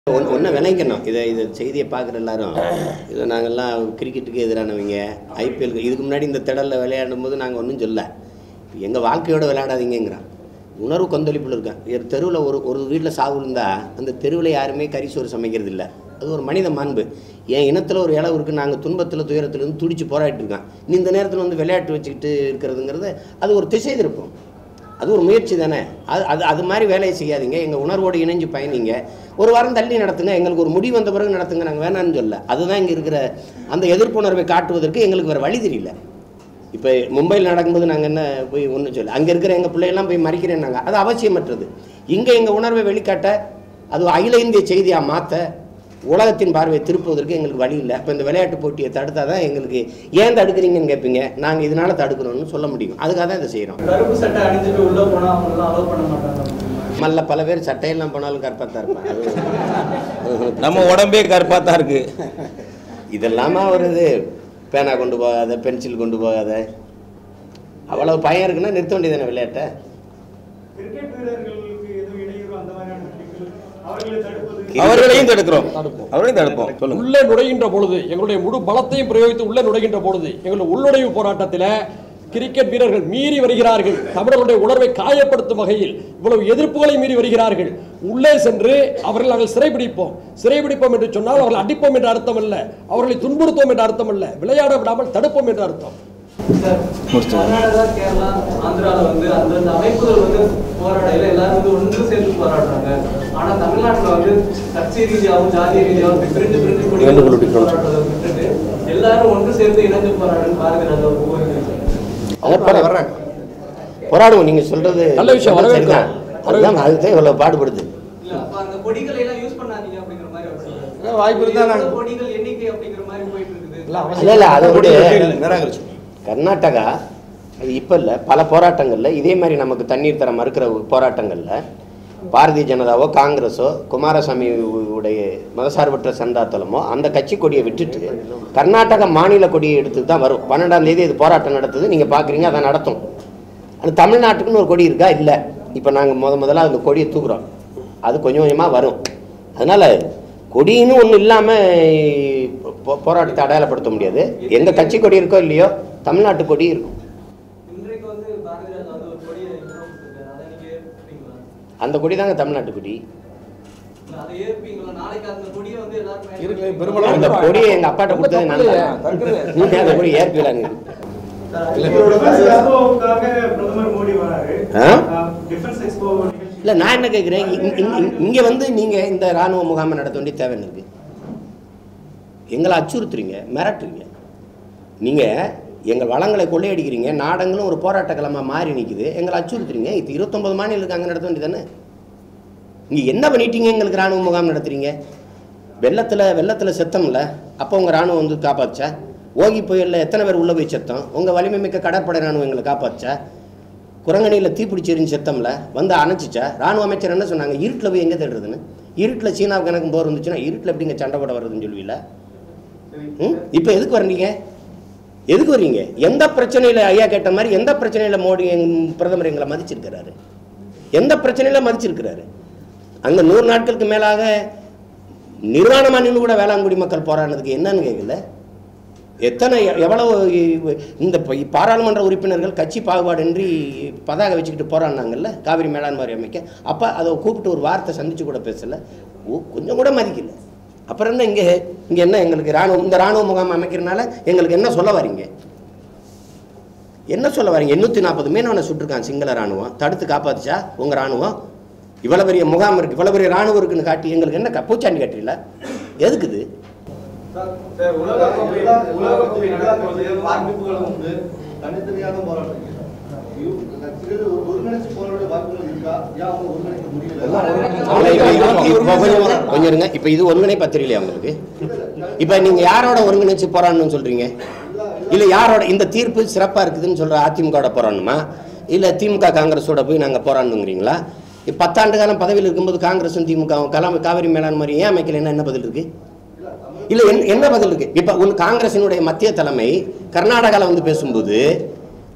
ஒன்று ஒன்று விளைக்கணும் இதை இதை செய்தியை பார்க்குற எல்லாரும் இதை நாங்கள்லாம் கிரிக்கெட்டுக்கு எதிரானவங்க ஐபிஎல் இதுக்கு முன்னாடி இந்த திடலில் விளையாடும் போது நாங்கள் ஒன்றும் சொல்ல எங்கள் வாழ்க்கையோட விளையாடாதீங்கிறான் உணர்வு கொந்தளிப்பில் இருக்கேன் தெருவில் ஒரு ஒரு வீட்டில் சாவு இருந்தால் அந்த தெருவில் யாருமே கரிசோறு சமைக்கிறது இல்லை அது ஒரு மனித மாண்பு என் இனத்தில் ஒரு இளவு இருக்குது நாங்கள் துன்பத்தில் துயரத்துலேருந்து துடிச்சு போராடிட்டு இருக்கோம் நீ இந்த நேரத்தில் வந்து விளையாட்டு வச்சுக்கிட்டு இருக்கிறதுங்கிறது அது ஒரு திசை திருப்பம் அது ஒரு முயற்சி தானே அது அது அது மாதிரி வேலையை செய்யாதீங்க எங்கள் உணர்வோடு இணைஞ்சு பயணிங்க ஒரு வாரம் தள்ளி நடத்துங்க எங்களுக்கு ஒரு முடிவு வந்த பிறகு நடத்துங்க நாங்கள் வேணான்னு சொல்ல அதுதான் இங்கே இருக்கிற அந்த எதிர்ப்புணர்வை காட்டுவதற்கு எங்களுக்கு வேறு வழி தெரியல இப்போ மும்பையில் நடக்கும்போது நாங்கள் என்ன போய் ஒன்றும் சொல்ல அங்கே இருக்கிற எங்கள் பிள்ளையெல்லாம் போய் மறிக்கிறேன் நாங்கள் அது அவசியமற்றது இங்கே எங்கள் உணர்வை வெளிக்காட்ட அது அகில இந்திய செய்தியாக மாற்ற உலகத்தின் பார்வையை திருப்புவதற்கு எங்களுக்கு வழி இல்லை இப்போ இந்த விளையாட்டு போட்டியை தடுத்தால் தான் எங்களுக்கு ஏன் தடுக்கிறீங்கன்னு கேட்பீங்க நாங்கள் இதனால் தடுக்கிறோம்னு சொல்ல முடியும் அதுக்காக தான் இதை செய்கிறோம் கருப்பு சட்டை அணிஞ்சிட்டு உள்ள போனா அவங்களெல்லாம் அலோவ் பண்ண மாட்டாங்க மல்ல பல பேர் சட்டையெல்லாம் போனாலும் கற்பத்தான் இருப்பேன் அது நம்ம உடம்பே கருப்பாக தான் இருக்கு இதெல்லாமா ஒரு இது பேனா கொண்டு போகாத பென்சில் கொண்டு போகாத அவ்வளவு பயம் இருக்குன்னா நிறுத்த வேண்டியதானே விளையாட்டை கிரிக்கெட் வீரர்களுக்கு எதுவும் இடையூறு அந்த மாதிரியான விஷயங்கள் அவர்களை தடுப்பது அவர்களையும் தடுக்கிறோம் அவர்களையும் தடுப்போம் சொல்லுங்க உள்ளே நுழைகின்ற பொழுது எங்களுடைய முழு பலத்தையும் பிரயோகித்து உள்ளே நுழைகின்ற பொழுது எங்களுடைய உள்நுழைவு போராட்டத்தில் கிரிக்கெட் வீரர்கள் மீறி வருகிறார்கள் தமிழர்களுடைய உணர்வை காயப்படுத்தும் வகையில் இவ்வளவு எதிர்ப்புகளை மீறி வருகிறார்கள் உள்ளே சென்று அவர்கள் நாங்கள் சிறைபிடிப்போம் சிறைபிடிப்போம் என்று சொன்னால் அவர்கள் அடிப்போம் என்ற அர்த்தம் அல்ல அவர்களை துன்புறுத்துவோம் என்ற அர்த்தம் அல்ல விளையாட விடாமல் தடுப்போம் என்ற அர்த்தம் கர்நாடகா கேரளா ஆந்திரால வந்து அந்தந்த அமைப்புகள் வந்து போராடையில எல்லாரும் வந்து ஒன்று சேர்ந்து போராடுறாங்க ஆனா தமிழ்நாட்டுல வந்து கட்சி ரீதியாகவும் ஜாதி ரீதியாகவும் பிரிஞ்சு பிரிஞ்சு கொடி இரண்டு குழு difference. போராடுறதை விட்டுட்டு எல்லாரும் ஒன்று சேர்ந்து இணைஞ்சு போராடுன்னு பாரதிய ராஜா கோரிக்கை அதற்கான வர்றாங்க போராடுவோம் நீங்க சொல்றது நல்ல விஷயம், வரவேற்கிறோம். சரிதான். அதுதான் அதுதான் இவ்வளவு பாடுபடுது இல்ல அப்ப அந்த கொடிகளை எல்லாம் யூஸ் பண்ணாதீங்க அப்படிங்கிற மாதிரி அவர் சொல்றாரு. இல்ல, வாய்ப்பு இருந்தா நாங்க- எவ்வளவு கொடிகள் எண்ணிக்கை அப்படிங்கிற மாதிரி போயிட்டு இருக்குது இல்ல இல்ல அதை விட நிராகரிச்சு கர்நாடகா அது இப்போ இல்லை பல போராட்டங்களில் இதே மாதிரி நமக்கு தண்ணீர் தர மறுக்கிற போராட்டங்களில் பாரதிய ஜனதாவோ காங்கிரஸோ குமாரசாமி உடைய மதசார்பற்ற சந்தாத்தலமோ அந்த கட்சி கொடியை விட்டுட்டு கர்நாடக மாநில கொடியை எடுத்து தான் வரும் பன்னெண்டாம் தேதி இது போராட்டம் நடத்துது நீங்கள் பார்க்குறீங்க அதை நடத்தும் அது தமிழ்நாட்டுக்குன்னு ஒரு கொடி இருக்கா இல்லை இப்போ நாங்கள் முத முதல்ல அந்த கொடியை தூக்குறோம் அது கொஞ்சம் கொஞ்சமாக வரும் அதனால் கொடின்னு ஒன்று இல்லாமல் போராட்டத்தை அடையாளப்படுத்த முடியாது எந்த கட்சி கொடி இருக்கோ இல்லையோ தமிழ்நாட்டு கொடி இருக்கும் இன்றைக்கு வந்து பாரதிய ராஜா வந்து ஒரு கொடியை இன்ட்ரோ கொடுத்திருக்காரு அதை நீங்க ஏற்பீங்களா அந்த கொடி தாங்க தமிழ்நாட்டு கொடி இல்ல, அதை ஏற்பீங்களா நாளைக்கு அந்த கொடியை வந்து எல்லாரும் இருக்கு, பயன்படுத்தி- பெரும்பாலான அந்த கொடியை எங்கள் அப்பாட்ட கொடுத்தது நான் தான். நீங்க அந்த கொடி ஏற்பீங்களான்னு டிஃபென்ஸ் எக்ஸ்போவுக்காக பிரதமர் மோடி வராரு ஆ? டிஃபென்ஸ் எக்ஸ்போ நிகழ்ச்சி இல்லை நான் என்ன கேட்குறேன் இங்கே வந்து நீங்கள் இந்த இராணுவ முகாமை நடத்த வேண்டிய தேவை என்ன இருக்கு எங்களை அச்சுறுத்துறீங்க மிரட்டுறீங்க நீங்கள் எங்கள் வளங்களை கொள்ளையடிக்கிறீங்க நாடங்களும் ஒரு போராட்ட களமாக மாறி நிற்குது எங்களை அச்சுறுத்துறீங்க இது இருபத்தொம்பது மாநிலத்துக்கு அங்கே நடத்த வேண்டியதானே இங்கே என்ன பண்ணிட்டீங்க எங்களுக்கு இராணுவ முகாம் நடத்துறீங்க வெள்ளத்தில் வெள்ளத்தில் செத்தம்ல அப்போ உங்கள் இராணுவம் வந்து காப்பாச்சா ஓகி புயலில் எத்தனை பேர் உள்ளே போய் செத்தோம் உங்கள் வலிமை மிக்க கடற்படை இராணுவம் எங்களை காப்பாச்சா குரங்கணியில் தீப்பிடிச்செறிஞ்சு செத்தம்ல வந்து அணைச்சிச்சா ராணுவ அமைச்சர் என்ன சொன்னாங்க இருட்டில் போய் எங்கே தேடுறதுன்னு இருட்டில் சீனாவுக்கு கணக்கு போர் இருந்துச்சுன்னா இருட்டில் எப்படிங்க சண்டை போட வருதுன்னு சொல்லுவீல ம் இப்போ எதுக்கு வர்றீங்க எதுக்கு வர்றீங்க எந்த பிரச்சனையில் ஐயா கேட்ட மாதிரி எந்த பிரச்சனையில் மோடி எங்க- பிரதமர் எங்களை மதிச்சிருக்கிறாரு எந்த பிரச்சனையில் மதிச்சிருக்கிறாரு அங்கே நூறு நாட்களுக்கு மேலாக நிர்வாணமாக நின்று கூட வேளாண்குடி மக்கள் போராடினதுக்கு என்னன்னு கேட்கல எத்தனை எ- எவ்வளவு இ- இந்த ப- பாராளுமன்ற உறுப்பினர்கள் கட்சி பாகுபாடின்றி பதாகை வச்சுக்கிட்டு போராடினாங்கல்ல காவிரி மேலாண்மை வாரியம் அமைக்க அப்போ அதை கூப்பிட்டு ஒரு வார்த்தை சந்திச்சு கூட பேசல ஓ கொஞ்சம் கூட மதிக்கல அப்புறம் என்ன இங்கே இங்கே என்ன எங்களுக்கு ராணுவம் இந்த ராணுவ முகாம் அமைக்கிறனால எங்களுக்கு என்ன சொல்ல வரீங்க என்ன சொல்ல வரீங்க எண்ணூற்றி நாற்பது மீனவனை சுட்டிருக்கான் சிங்கள ராணுவம் தடுத்து காப்பாத்துச்சா உங்கள் ராணுவம் இவ்வளோ பெரிய முகாம் இருக்குது இவ்வளோ பெரிய ராணுவம் இருக்குன்னு காட்டி எங்களுக்கு என்ன க- பூச்சாண்டி கட்டுறீல எதுக்குது சார் உலக கோப்பை உலக கோப்பை நடத்துவது வாய்ப்புகளும் உண்டு தனித்தனியான போராட்டம் இவ்- கட்சிகள் ஒரு- ஒருங்கிணைச்சு போராட வாய்ப்புகள் இருக்கா ஏன் அவங்க ஒருங்கிணைக்க முடியல ஆனா இப்ப இது- இப்ப கொஞ்சம் கொஞ்சம் இருங்க இப்போ இது ஒருங்கிணைப்பு தெரியலையா உங்களுக்கு இப்போ நீங்கள் யாரோட ஒருங்கிணைச்சு போராடணும்னு சொல்கிறீங்க இல்லை யாரோட இந்த தீர்ப்பு சிறப்பாக இருக்குதுன்னு சொல்கிற அதிமுகவோட போராடணுமா இல்லை திமுக காங்கிரஸோட போய் நாங்கள் போராடணுங்கிறீங்களா இப்ப பத்தாண்டு காலம் பதவியில் இருக்கும்போது காங்கிரஸும் திமுகவும் கலாம் காவிரி மேலாண் மாதிரி ஏன் அமைக்கலைன்னா என்ன பதில் இருக்கு இல்லை என்ன என்ன பதில் இருக்கு இப்போ ஒன்று காங்கிரசினுடைய மத்திய தலைமை கர்நாடகாவில் வந்து பேசும்போது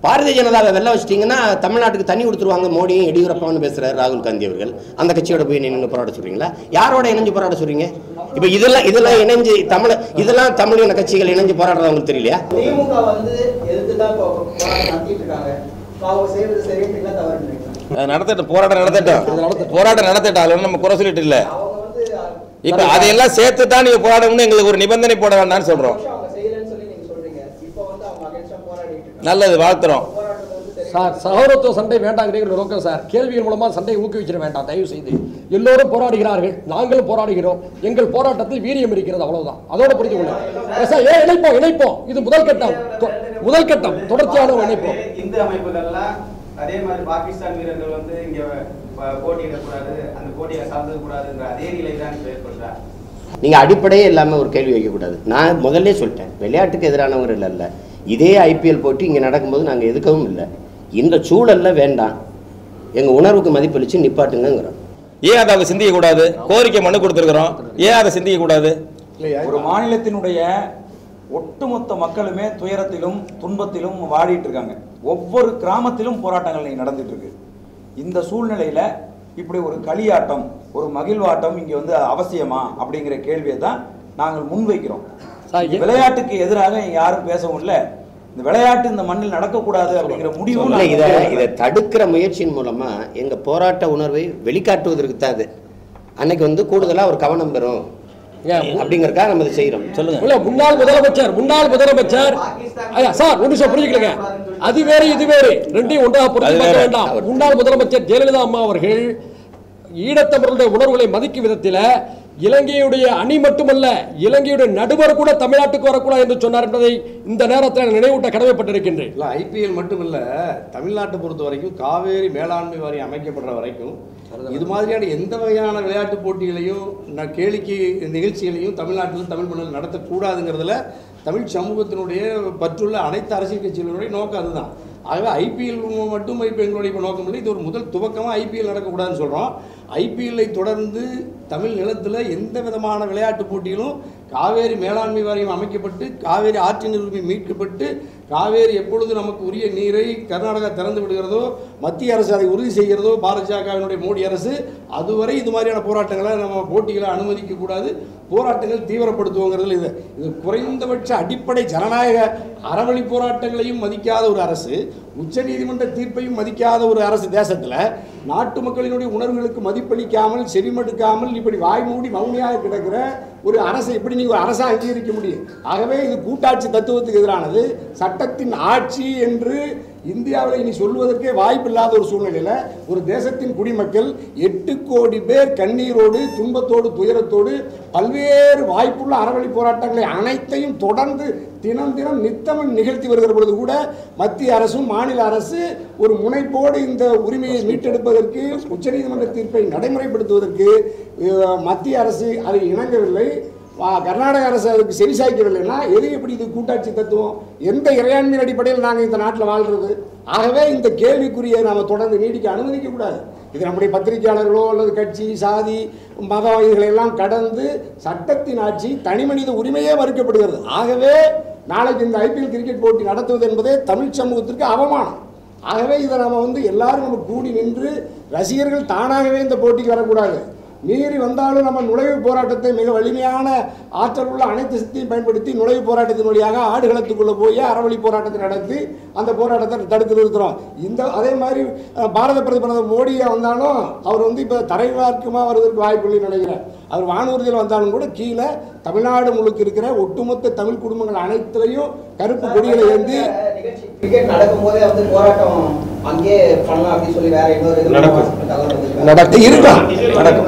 பாரதிய ஜனதாவை வெல்ல வச்சிட்டிங்கன்னா தமிழ்நாட்டுக்கு தண்ணி கொடுத்துருவாங்க மோடியும் எடியூரப்பாவும் பேசுறாரு ராகுல் காந்தி அவர்கள் அந்த கட்சியோட போய் நின்று போராட சொல்றீங்களா யாரோட இணைஞ்சு போராட சொல்றீங்க இப்போ இதெல்லாம் இதெல்லாம் இணைஞ்சு தமிழ் இதெல்லாம் தமிழின கட்சிகள் இணைஞ்சு போராடுறது உங்களுக்கு தெரியலையா திமுக வந்து எதிர்த்து தான் இப்போ போராட்டம் நடத்திட்டு இருக்காங்க இப்போ அவங்க செய்யறது சரியா தவறு அது நடத்தட்டும் போராட்டம் நடத்தட்டும் போராட்டம் நடத்தட்டும் அதுல ஒண்ணும் நம்ம குறை சொல்லிட்டு இல்ல அவங்க வந்து இப்ப அதையெல்லாம் சேர்த்து தான் நீங்க போராடணும்னு எங்களுக்கு ஒரு நிபந்தனை போட வேண்டாம்னு சொல்றோம் அவங்க செய்யலன்னு சொல்லி நீங்க சொல்றீங்க இப்போ வந்து அவங்க அகேன்ஸ்டா போராடிட்டு இருக்காங்க நல்லது வாழ்த்துறோம் போராட்டத்தை வந்து சரி சார் சகோதரத்துவ சண்டை வேண்டாங்கிறீங்க நோக்கம் சார் கேள்விகள் மூலமா சண்டையை ஊக்குவிச்சிட வேண்டாம் தயவு செய்து எல்லோரும் போராடுகிறார்கள் நாங்களும் போராடுகிறோம் எங்கள் போராட்டத்தில் வீரியம் இருக்கிறது அவ்வளவுதான் அதோட புரிந்து கொள்ளுங்க சார் ஏன் இணைப்போம் இணைப்போம் இது முதல் கட்டம் தொ- முதல் கட்டம் தொடர்ச்சியான ஒரு இணைப்போம் இந்து அமைப்புகள்லாம் அதே மாதிரி பாகிஸ்தான் வீரர்கள் வந்து இங்க ப- போட்டியிடக்கூடாது அந்த போட்டியை கலந்துக்க கூடாதுன்ற அதே நிலை தான் இப்ப ஏற்படுதா நீங்கள் அடிப்படையே இல்லாமல் ஒரு கேள்வி வைக்கக்கூடாது நான் முதல்ல சொல்லிட்டேன் விளையாட்டுக்கு எதிரானவர் இல்லை இதே ஐபிஎல் போட்டி இங்கே நடக்கும்போது நாங்கள் எதுக்கவும் இல்லை இந்த சூழல்ல வேண்டாம் எங்கள் உணர்வுக்கு மதிப்பளித்து நிப்பாட்டுங்கிறோம் ஏன் அதை அவங்க சிந்திக்க கூடாது கோரிக்கை மனு கொடுத்துருக்குறோம் ஏன் அதை சிந்திக்க கூடாது ஒரு மாநிலத்தினுடைய ஒட்டுமொத்த மக்களுமே துயரத்திலும் துன்பத்திலும் வாடிட்டு இருக்காங்க ஒவ்வொரு கிராமத்திலும் போராட்டங்கள் இன்னைக்கு நடந்துட்டு இருக்கு இந்த சூழ்நிலையில இப்படி ஒரு களியாட்டம் ஒரு மகிழ்வாட்டம் இங்க வந்து அவசியமா அப்படிங்கிற கேள்வியை தான் நாங்கள் முன்வைக்கிறோம் சார், எ- விளையாட்டுக்கு எதிராக இங்க யாரும் பேசவும் இல்லை இந்த விளையாட்டு இந்த மண்ணில் நடக்கக்கூடாது அப்படிங்கிற முடிவும் இல்லை நாங்க இதை எடுக்கல. இதை தடுக்கிற முயற்சியின் மூலமாக எங்கள் போராட்ட உணர்வை வெளிக்காட்டுவதற்கு தான் அது அன்னைக்கு வந்து கூடுதலாக ஒரு கவனம் பெறும் ஏன் அப்படிங்கறதுக்காக நம்ம இதை செய்கிறோம் சொல்லுங்க இல்ல முன்னாள் முதலமைச்சர் முன்னாள் முதலமைச்சர் ஐயா சார் ஒரு நிமிஷம் புரிஞ்சுக்கலுங்க அது வேறு இது வேறு ரெண்டையும் ஒன்றாக புரிஞ்சு அது பார்க்க வேற. வேண்டாம் முன்னாள் முதலமைச்சர் ஜெயலலிதா அம்மா அவர்கள் ஈழத்தமிழருடைய உணர்வுகளை மதிக்கும் விதத்தில் இலங்கையுடைய அணி மட்டுமல்ல இலங்கையுடைய நடுவர் கூட தமிழ்நாட்டுக்கு வரக்கூடாது என்று சொன்னார் என்பதை இந்த நேரத்தில் நான் நினைவூட்ட கடமைப்பட்டிருக்கின்றேன் இல்லை ஐபிஎல் மட்டும் இல்லை தமிழ்நாட்டை பொறுத்த வரைக்கும் காவேரி மேலாண்மை வாரியம் அமைக்கப்படுற வரைக்கும் இது மாதிரியான எந்த வகையான விளையாட்டு போட்டிகளையும் ந- கேளிக்கை நிகழ்ச்சிகளையும் தமிழ்நாட்டில் தமிழ் மண்ணில் நடத்தக்கூடாதுங்கிறதுல தமிழ் சமூகத்தினுடைய பற்றுள்ள அனைத்து அரசியல் கட்சிகளுடைய நோக்கம் அதுதான் ஆகவே ஐபிஎல் மட்டும் இப்போ எங்களுடைய இப்ப நோக்கம் இல்லை இது ஒரு முதல் துவக்கமாக ஐபிஎல் நடக்கக்கூடாதுன்னு சொல்கிறோம் ஐபிஎல்லை தொடர்ந்து தமிழ் நிலத்தில் எந்த விதமான விளையாட்டு போட்டிகளும் காவேரி மேலாண்மை வாரியம் அமைக்கப்பட்டு காவேரி ஆற்றின் உரிமை மீட்கப்பட்டு காவேரி எப்பொழுது நமக்கு உரிய நீரை கர்நாடகா திறந்து விடுகிறதோ மத்திய அரசு அதை உறுதி செய்கிறதோ பாஜகவினுடைய மோடி அரசு அதுவரை இது மாதிரியான போராட்டங்களை நம்ம போட்டிகளை அனுமதிக்க கூடாது போராட்டங்கள் தீவிரப்படுத்துவோங்கிறதுல இது இது குறைந்தபட்ச அடிப்படை ஜனநாயக அறவழி போராட்டங்களையும் மதிக்காத ஒரு அரசு உச்சநீதிமன்ற தீர்ப்பையும் மதிக்காத ஒரு அரசு தேசத்தில் நாட்டு மக்களினுடைய உணர்வுகளுக்கு மதிப்பளிக்காமல் செவிமடுக்காமல் இப்படி வாய் மூடி மௌனியாக கிடக்கிற ஒரு அரசை எப்படி நீங்கள் ஒரு அரசை அங்கீகரிக்க முடியும் ஆகவே இது கூட்டாட்சி தத்துவத்துக்கு எதிரானது சட்டத்தின் ஆட்சி என்று இந்தியாவில் இனி சொல்வதற்கே வாய்ப்பில்லாத ஒரு சூழ்நிலையில் ஒரு தேசத்தின் குடிமக்கள் எட்டு கோடி பேர் கண்ணீரோடு துன்பத்தோடு துயரத்தோடு பல்வேறு வாய்ப்புள்ள அறவழி போராட்டங்களை அனைத்தையும் தொடர்ந்து தினம் தினம் நித்தம் நிகழ்த்தி வருகிற பொழுது கூட மத்திய அரசும் மாநில அரசு ஒரு முனைப்போடு இந்த உரிமையை மீட்டெடுப்பதற்கு உச்சநீதிமன்ற தீர்ப்பை நடைமுறைப்படுத்துவதற்கு அஹ், மத்திய அரசு அதை இணங்கவில்லை வா- கர்நாடக அரசு அதுக்கு செவிசாய்க்கவில்லைன்னா எது எப்படி இது கூட்டாட்சி தத்துவம் எந்த இறையாண்மையின் அடிப்படையில் நாங்கள் இந்த நாட்டில் வாழ்றது ஆகவே இந்த கேள்விக்குரிய நாம் தொடர்ந்து நீடிக்க அனுமதிக்க கூடாது இது நம்முடைய பத்திரிகையாளர்களோ அல்லது கட்சி சாதி மதம் இதுகளை எல்லாம் கடந்து சட்டத்தின் ஆட்சி தனிமனித உரிமையே மறுக்கப்படுகிறது ஆகவே நாளைக்கு இந்த ஐபிஎல் கிரிக்கெட் போட்டி நடத்துவது என்பதே தமிழ் சமூகத்திற்கு அவமானம் ஆகவே இதை நம்ம வந்து எல்லாரும் நம்ம கூடி நின்று ரசிகர்கள் தானாகவே இந்த போட்டிக்கு வரக்கூடாது மீறி வந்தாலும் நம்ம நுழைவு போராட்டத்தை மிக வலிமையான ஆற்றல் உள்ள அனைத்து சக்தியும் பயன்படுத்தி நுழைவு போராட்டத்தின் வழியாக ஆடுகளத்துக்குள்ளே போய் அறவழி போராட்டத்தை நடத்தி அந்த போராட்டத்தை தடுத்து நிறுத்துறோம் இந்த அதே மாதிரி அஹ், பாரத பிரதமர் மோடியா வந்தாலும் அவர் வந்து இப்போ தரைவார்க்குமா வருவதற்கு வாய்ப்பு இல்லைன்னு நினைக்கிறேன் அவர் வானூர்தியில் வந்தாலும் கூட கீழே தமிழ்நாடு முழுக்க இருக்கிற ஒட்டுமொத்த தமிழ் குடும்பங்கள் அனைத்துலையும் கருப்பு கொடிகளை ஏந்தி நிகழ்ச்சி கிரிக்கெட் நடக்கும் போதே வந்து போராட்டம் அங்கேயே பண்ணலாம் அப்படின்னு சொல்லி வேற இன்னொரு இது நடக்கும். தகவல் வந்திருக்கு. நடக்க இருக்கலாம் நடக்கும்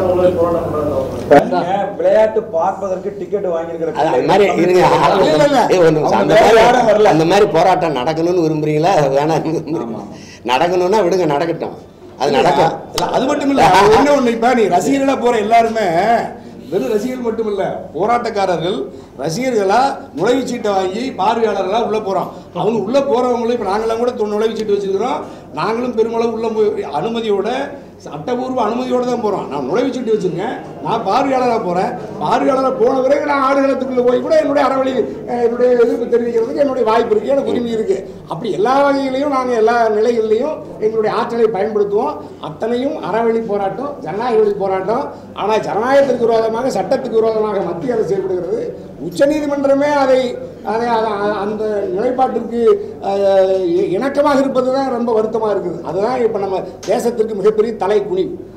நீங்க விளையாட்டு பார்ப்பதற்கு டிக்கெட் வாங்கியிருக்கிற அது அந்த மாதிரி இருங்க பிள்ளைகள் இல்ல, இல்ல. ஏய், ஒரு நிமிஷம். அந்த அவங்க விளையாட மாதிரி வரல. அந்த மாதிரி போராட்டம் நடக்கணும்னு விரும்புறீங்களா வேணாம் நடக்கணும்னா விடுங்க நடக்கட்டும் அது நடக்கும் இல்ல, அது மட்டும் இல்ல ஒண்ணு ஒண்ணு இப்ப நீ ரசிகர்களா போற எல்லாருமே வெறும் ரசிகர்கள் மட்டும் இல்ல போராட்டக்காரர்கள் ரசிகர்களா நுழைவுச்சீட்டை வாங்கி பார்வையாளர்களா உள்ள போறோம் அவங்க உள்ள போறவங்களும் இப்ப நாங்களாம் கூட தொ- நுழைவுச்சீட்டு வச்சிருக்கிறோம் நாங்களும் பெருமளவு உள்ள போய் அனுமதியோட சட்டபூர்வ அனுமதியோட தான் போறோம் நான் நுழைவுச்சீட்டு வச்சிருக்கேன் நான் பார்வையாளராக போகிறேன் பார்வையாளராக போன பிறகு நான் ஆடுகளத்துக்குள்ளே போய் கூட என்னுடைய அறவழி அஹ், என்னுடைய எதிர்ப்பு தெரிவிக்கிறதுக்கு என்னுடைய வாய்ப்பு இருக்குது எனக்கு உரிமை இருக்குது அப்படி எல்லா வகையிலையும் நாங்கள் எல்லா நிலைகளிலையும் எங்களுடைய ஆற்றலை பயன்படுத்துவோம் அத்தனையும் அறவழி போராட்டம் ஜனநாயக வழி போராட்டம் ஆனால் ஜனநாயகத்திற்கு விரோதமாக சட்டத்துக்கு விரோதமாக மத்திய அரசு செயல்படுகிறது உச்சநீதிமன்றமே அதை அதை அதை- அந்த நிலைப்பாட்டிற்கு அஹ், இ- இணக்கமாக இருப்பது தான் ரொம்ப வருத்தமாக இருக்குது அதுதான் இப்போ நம்ம தேசத்திற்கு மிகப்பெரிய தலை குனிவு